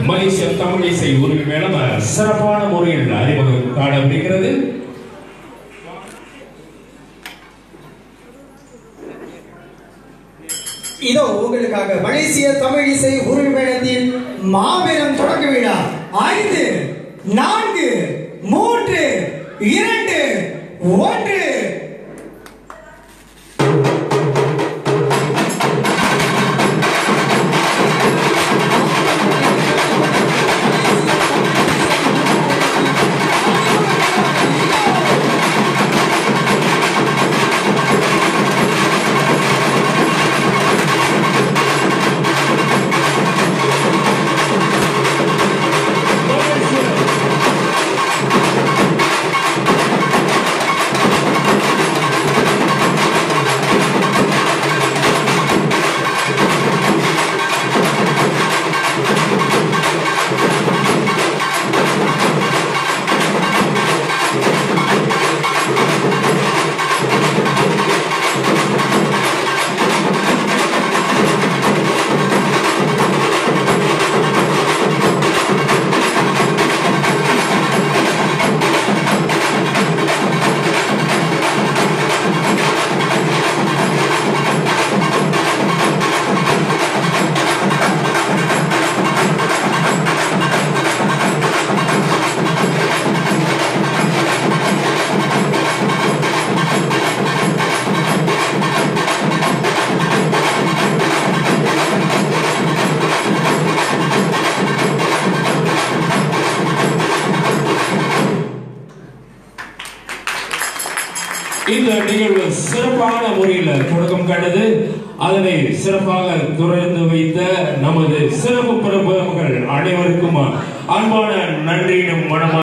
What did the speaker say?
மலேசிய தமிழ் இசை உரிமை மேலும் சிறப்பான முறையில் அறிமுகம் காணப்படுகிறது இதோ உங்களுக்காக மலேசிய தமிழ் இசை உரிமையிடத்தின் மாபெரும் தொடக்க விழா ஐந்து நான்கு மூன்று இரண்டு ஒன்று இந்த நிகழ்வு சிறப்பான முறையில் தொடக்கம் கண்டது அதனை சிறப்பாக துறந்து வைத்த நமது சிறப்பு பிரபுகள் அனைவருக்கும் அன்பான நன்றியினும் மனமான